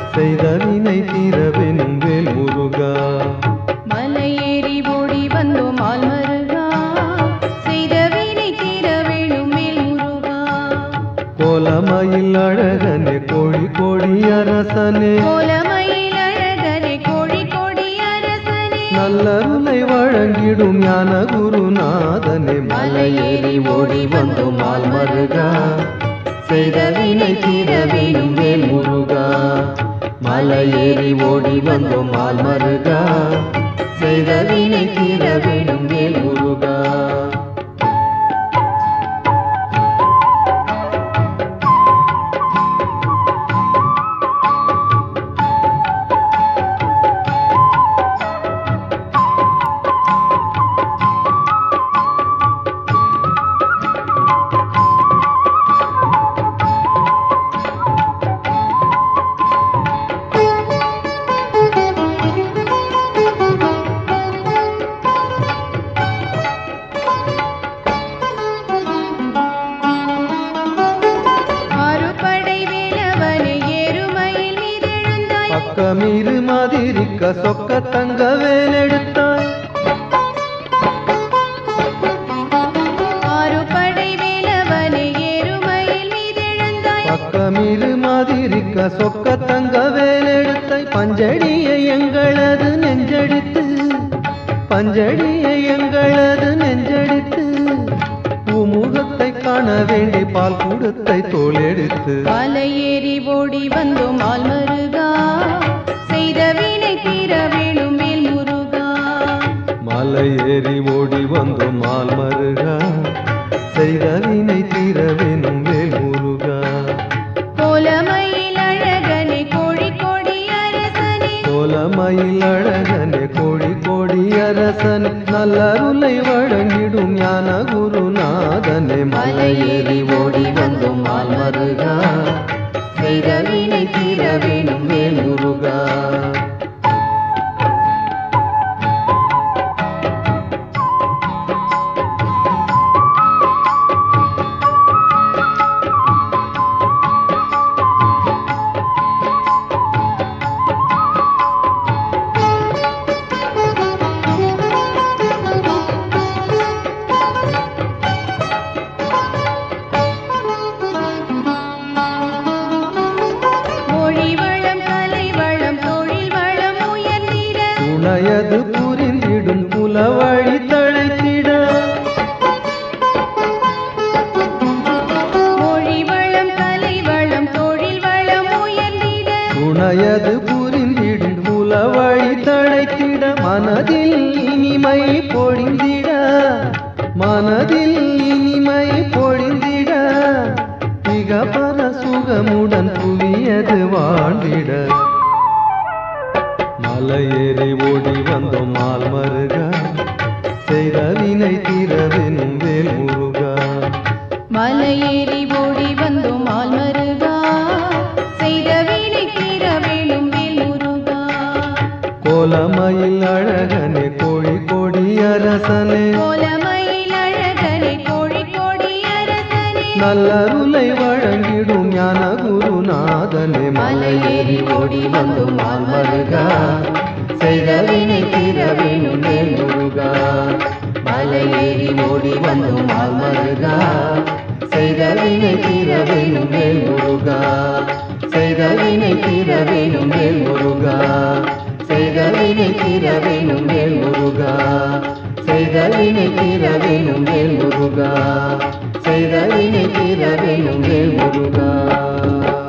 செய்த வினை தீரவெனும் வேல் முருகா மலையேறி ஓடி வந்தோம் ஆல்மருகா செய்த வினை தீர வேணும் மேல் முருகா கோலமயில் அழகனே கோழி கோடி அரசனே கோலமயில் அழகரே கோழி கோடி அரசனே நல்லருளை வழங்கிடும் ஞான குருநாதனே மலையேறி ஓடி வந்தோம் ஆல்மருகா செய்த வினை தீர வேணும் வேல் முருகா மலையேறி ஓடி வந்தோம் ஆல்மருகா செய்த வினை தீர வேணும் வேல் முருகா ஆறுபடை வேலவனே ஏறுமையில் மீதெழுந்தாய் பக்கமிரு மாதிரிக்க சொக்க தங்க வேலெடுத்தாய் ஆறுபடை வேலவனே ஏறுமையில் மீதெழுந்தாய் பக்கமிரு மாதிரிக்க சொக்க தங்க வேலெடுத்தாய் பஞ்சடியை எங்களது நெஞ்சடித்து பஞ்சடியை எங்களது நெஞ்சடித்து பூமுகத்தை காண வேண்டி பால் கூடத்தை தோலெடுத்து மலையேறி ஓடி வந்தோம் ஆல்மருகா செய்த வினை தீர வேணும் மேல் முருகா மலை ஏறி ஓடி வந்தோம் மால் மருகா செய்த வினை தீர வேணும் வேல் முருகா கோலமயில் அழகனே கோழி கோடி அரசனே கோலமயில் அழகனே கோழி கோடி அரசன் நல்லருளை வழங்கிடும் ஞான குருநாதனே மலையேறி ஓடி வந்தோம் மால் மருகா செய்த வினை தீர வேணும் வேல் முருகா மொழி வளம் கலை வளம் தொழில் வளம் உயர்ந்திட துணையது புரிந்திடும் புலவழி தழைத்திட மொழி வளம் கலை வளம் தொழில் வளம் உயர்ந்திட துணையது புரிந்திடும் புலவழி தழைத்திட மனதில் இனிமை பொழிந்திட மனதில் இனிமை பொழிந்திட மிக பல சுகமுடன் புவியது வாழ்ந்திட மலையேறி ஓடி வந்தோம் மால் மருகா செய்த வினை தீரவெனும் வேல் முருகா மலையேறி ஓடி வந்தோம் ஆல்மருகா செய்த வினை தீர வேணும் மேல் முருகா கோலமயில் அழகனே கோழி கோடி அரசனே கோலமயில் அழகனே கோழி கோடி அரசனே நல்லருளை வழங்கிடும் ஞான குருநாதனே மலையேறி ஓடி வந்தோம் மால் மருகா செய்த வினை தீர வேணும் வேல் முருகா மலையேறி ஓடி வந்தோம் மால் மருகா செய்த வினை தீர வேணும் வேல் முருகா செய்த வினை தீர வேணும் வேல் முருகா செய்த வினை தீர வேணும் வேல் முருகா செய்த வினை தீர வேணும் வேல் முருகா செய்த வினை தீர வேணும் வேல் முருகா